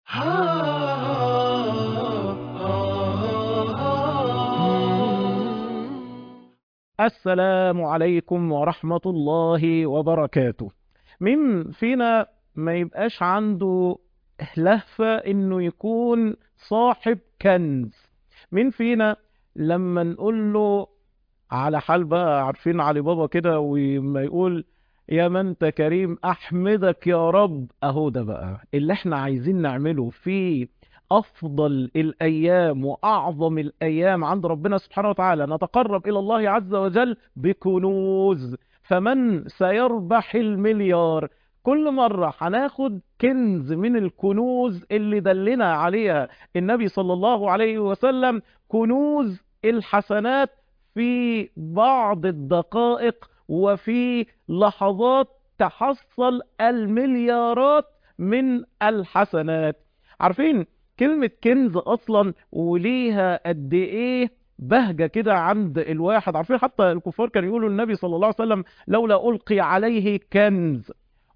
السلام عليكم ورحمة الله وبركاته مين فينا ما يبقاش عنده لهفة انه يكون صاحب كنز مين فينا لما نقول له على حال بقى عارفين علي بابا كده وما يقول يا من انت كريم احمدك يا رب اهو ده بقى اللي احنا عايزين نعمله في افضل الايام واعظم الايام عند ربنا سبحانه وتعالى نتقرب الى الله عز وجل بكنوز فمن سيربح المليار كل مرة هناخد كنز من الكنوز اللي دلنا عليها النبي صلى الله عليه وسلم كنوز الحسنات في بعض الدقائق وفي لحظات تحصل المليارات من الحسنات عارفين كلمة كنز أصلا وليها قد إيه بهجة كده عند الواحد عارفين حتى الكفار كانوا يقولوا النبي صلى الله عليه وسلم لولا ألقي عليه كنز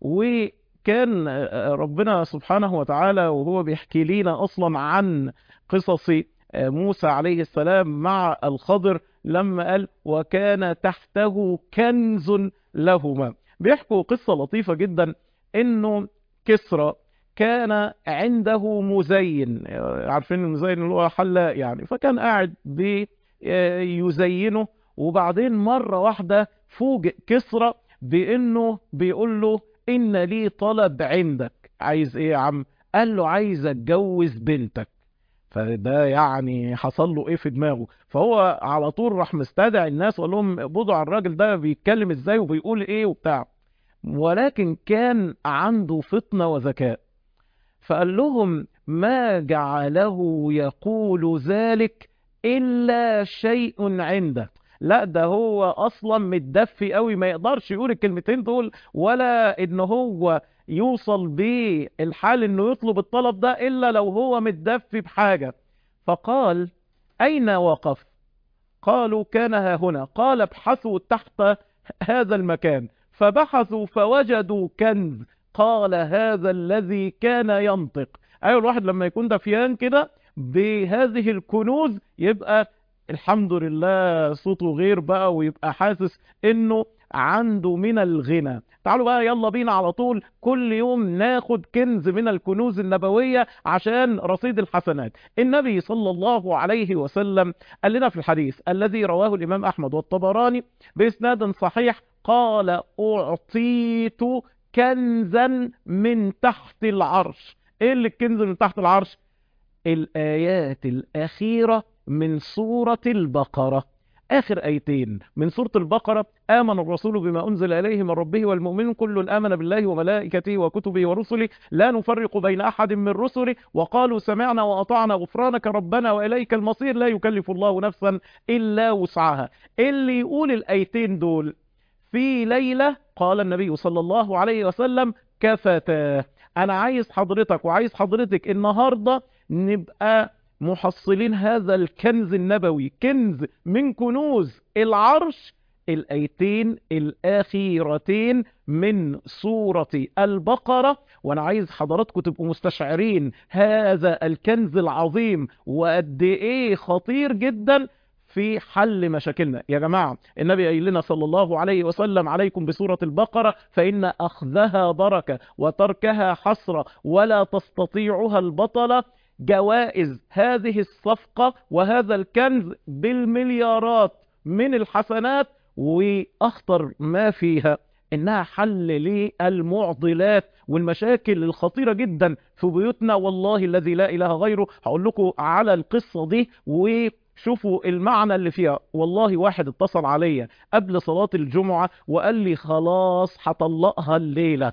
وكان ربنا سبحانه وتعالى وهو بيحكي لنا أصلا عن قصص موسى عليه السلام مع الخضر لما قال وكان تحته كنز لهما بيحكوا قصة لطيفة جدا انه كسرى كان عنده مزين عارفين المزين اللي هو حلاق يعني فكان قاعد بيزينه وبعدين مرة واحدة فوجئ كسرى بانه بيقول له ان لي طلب عندك عايز ايه يا عم قال له عايز اتجوز بنتك فده يعني حصل له ايه في دماغه فهو على طول راح مستدعي الناس وقال لهم اقبضوا على الراجل ده بيتكلم ازاي وبيقول ايه وبتاع ولكن كان عنده فطنة وذكاء فقال لهم ما جعله يقول ذلك الا شيء عنده لا ده هو اصلا متدفي قوي ما يقدرش يقول الكلمتين دول ولا ان هو يوصل بالحال انه يطلب الطلب ده الا لو هو متدفي بحاجة فقال اين وقف قالوا كان ها هنا قال ابحثوا تحت هذا المكان فبحثوا فوجدوا كنز قال هذا الذي كان ينطق ايوه الواحد لما يكون دفيان كده بهذه الكنوز يبقى الحمد لله صوته غير بقى ويبقى حاسس انه عنده من الغنى تعالوا بقى يلا بينا على طول كل يوم ناخد كنز من الكنوز النبوية عشان رصيد الحسنات النبي صلى الله عليه وسلم قال لنا في الحديث الذي رواه الإمام أحمد والطبراني بإسناد صحيح قال أعطيت كنزا من تحت العرش ايه اللي الكنز من تحت العرش الآيات الأخيرة من سورة البقرة آخر آيتين من سورة البقرة آمن الرسول بما أنزل إليه من ربه والمؤمنون كل آمن بالله وملائكته وكتبه ورسله لا نفرق بين أحد من رسله وقالوا سمعنا وأطعنا غفرانك ربنا وإليك المصير لا يكلف الله نفسا إلا وسعها اللي يقول الآيتين دول في ليلة قال النبي صلى الله عليه وسلم كفتا أنا عايز حضرتك وعايز حضرتك النهاردة نبقى محصلين هذا الكنز النبوي كنز من كنوز العرش الايتين الاخيرتين من سورة البقرة وانا عايز حضراتكم تبقوا مستشعرين هذا الكنز العظيم وقد ايه خطير جدا في حل مشاكلنا يا جماعة النبي قال لنا صلى الله عليه وسلم عليكم بسورة البقرة فإن أخذها بركة وتركها حسرة ولا تستطيعها البطلة جوائز هذه الصفقة وهذا الكنز بالمليارات من الحسنات وأخطر ما فيها إنها حل للمعضلات والمشاكل الخطيرة جدا في بيوتنا والله الذي لا إله غيره هقول لكم على القصة دي و شوفوا المعنى اللي فيها والله واحد اتصل عليا قبل صلاة الجمعة وقال لي خلاص هطلقها الليلة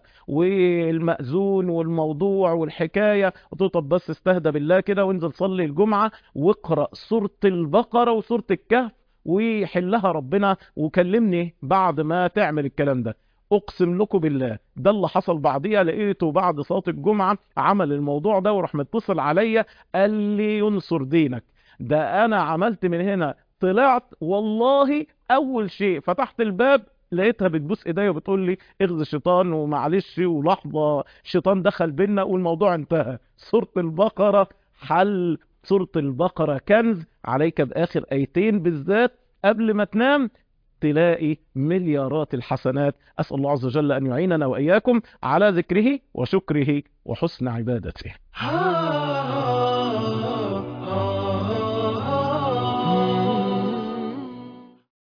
والمأذون والموضوع والحكاية قلت له طب بس استهدى بالله كده وانزل صلي الجمعة واقرأ سورة البقرة وسورة الكهف ويحلها ربنا وكلمني بعد ما تعمل الكلام ده اقسم لكم بالله ده اللي حصل بعديها لقيته بعد صلاة الجمعة عمل الموضوع ده وراح متصل عليا قال لي ينصر دينك ده انا عملت من هنا طلعت والله اول شيء فتحت الباب لقيتها بتبوس ايديا وبتقول لي اغزي الشيطان ومعلش ولحظه الشيطان دخل بينا والموضوع انتهى سوره البقره حل سوره البقره كنز عليك باخر ايتين بالذات قبل ما تنام تلاقي مليارات الحسنات أسأل الله عز وجل أن يعيننا وإياكم على ذكره وشكره وحسن عبادته